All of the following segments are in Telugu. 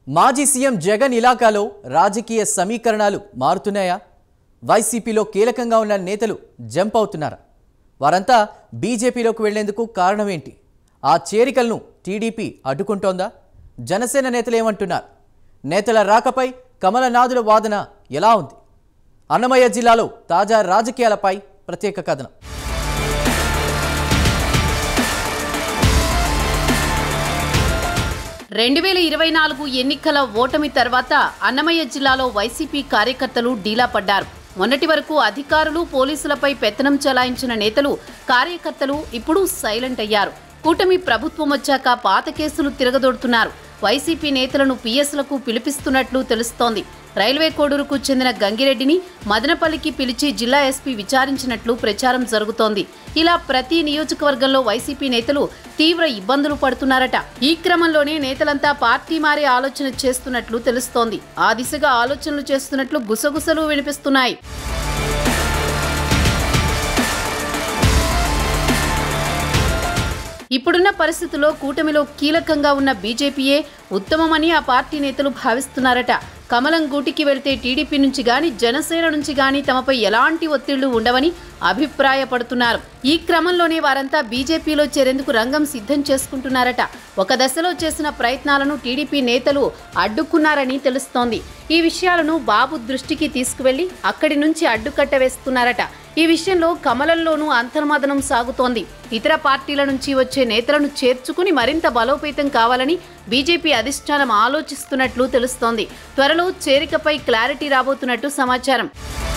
మాజీ సీఎం జగన్ ఇలాకాలో రాజకీయ సమీకరణాలు మారుతున్నాయా వైసీపీలో కీలకంగా ఉన్న నేతలు జంప్ అవుతున్నారా వారంతా బీజేపీలోకి వెళ్లేందుకు కారణమేంటి ఆ చేరికలను టీడీపీ అడ్డుకుంటోందా జనసేన నేతలు ఏమంటున్నారు నేతల రాకపై కమలనాథుల వాదన ఎలా ఉంది అన్నమయ్య జిల్లాలో తాజా రాజకీయాలపై ప్రత్యేక కథనం రెండు వేల ఇరవై నాలుగు ఎన్నికల ఓటమి తర్వాత అన్నమయ్య జిల్లాలో వైసీపీ కార్యకర్తలు డీలా పడ్డారు మొన్నటి వరకు అధికారులు పోలీసులపై పెత్తనం చెలాయించిన నేతలు కార్యకర్తలు ఇప్పుడు సైలెంట్ అయ్యారు కూటమి ప్రభుత్వం వచ్చాక పాత కేసులు తిరగదోడుతున్నారు వైసీపీ నేతలను పిఎస్లకు పిలిపిస్తున్నట్లు తెలుస్తోంది రైల్వే కోడూరుకు చెందిన గంగిరెడ్డిని మదనపల్లికి పిలిచి జిల్లా ఎస్పీ విచారించినట్లు ప్రచారం జరుగుతోంది ఇలా ప్రతి నియోజకవర్గంలో వైసీపీ నేతలు తీవ్ర ఇబ్బందులు పడుతున్నారట ఈ క్రమంలోనే నేతలంతా పార్టీ మారే ఆలోచన చేస్తున్నట్లు తెలుస్తోంది ఆ దిశగా ఆలోచనలు చేస్తున్నట్లు గుసగుసలు వినిపిస్తున్నాయి ఇప్పుడున్న పరిస్థితుల్లో కూటమిలో కీలకంగా ఉన్న బీజేపీయే ఉత్తమమని ఆ పార్టీ నేతలు భావిస్తున్నారట కమలం గూటికి వెళ్తే టీడీపీ నుంచి గాని జనసేన నుంచి గాని తమపై ఎలాంటి ఒత్తిళ్లు ఉండవని అభిప్రాయపడుతున్నారు ఈ క్రమంలోనే వారంతా బీజేపీలో చేరేందుకు రంగం సిద్ధం చేసుకుంటున్నారట ఒక దశలో చేసిన ప్రయత్నాలను టీడీపీ నేతలు అడ్డుకున్నారని తెలుస్తోంది ఈ విషయాలను బాబు దృష్టికి తీసుకువెళ్లి అక్కడి నుంచి అడ్డుకట్ట వేస్తున్నారట ఈ విషయంలో కమలంలోనూ అంతర్మదనం సాగుతోంది ఇతర పార్టీల నుంచి వచ్చే నేతలను చేర్చుకుని మరింత బలోపేతం కావాలని బీజేపీ అధిష్టానం ఆలోచిస్తున్నట్లు తెలుస్తోంది త్వరలో చేరికపై క్లారిటీ రాబోతున్నట్టు సమాచారం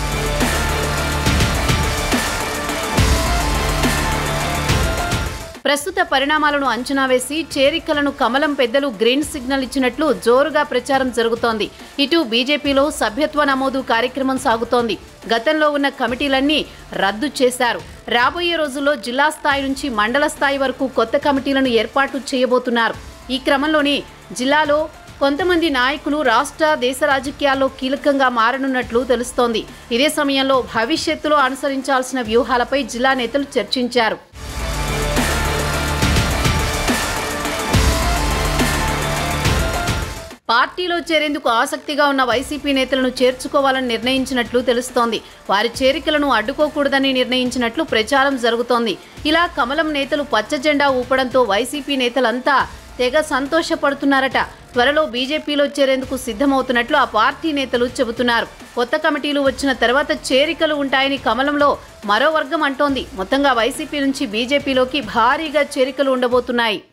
ప్రస్తుత పరిణామాలను అంచనా వేసి చేరికలను కమలం పెద్దలు గ్రీన్ సిగ్నల్ ఇచ్చినట్లు జోరుగా ప్రచారం జరుగుతోంది ఇటు బీజేపీలో సభ్యత్వ నమోదు కార్యక్రమం సాగుతోంది గతంలో ఉన్న కమిటీలన్నీ రద్దు చేశారు రాబోయే రోజుల్లో జిల్లా స్థాయి నుంచి మండల స్థాయి వరకు కొత్త కమిటీలను ఏర్పాటు చేయబోతున్నారు ఈ క్రమంలోనే జిల్లాలో కొంతమంది నాయకులు రాష్ట్ర దేశ రాజకీయాల్లో కీలకంగా మారనున్నట్లు తెలుస్తోంది ఇదే సమయంలో భవిష్యత్తులో అనుసరించాల్సిన వ్యూహాలపై జిల్లా నేతలు చర్చించారు పార్టీలో చేరేందుకు ఆసక్తిగా ఉన్న వైసీపీ నేతలను చేర్చుకోవాలని నిర్ణయించినట్లు తెలుస్తోంది వారి చేరికలను అడ్డుకోకూడదని నిర్ణయించినట్లు ప్రచారం జరుగుతోంది ఇలా కమలం నేతలు పచ్చ జెండా ఊపడంతో వైసీపీ నేతలంతా తెగ సంతోషపడుతున్నారట త్వరలో బీజేపీలో చేరేందుకు సిద్ధమవుతున్నట్లు ఆ పార్టీ నేతలు చెబుతున్నారు కొత్త కమిటీలు వచ్చిన తర్వాత చేరికలు ఉంటాయని కమలంలో మరో వర్గం అంటోంది మొత్తంగా వైసీపీ నుంచి బీజేపీలోకి భారీగా చేరికలు ఉండబోతున్నాయి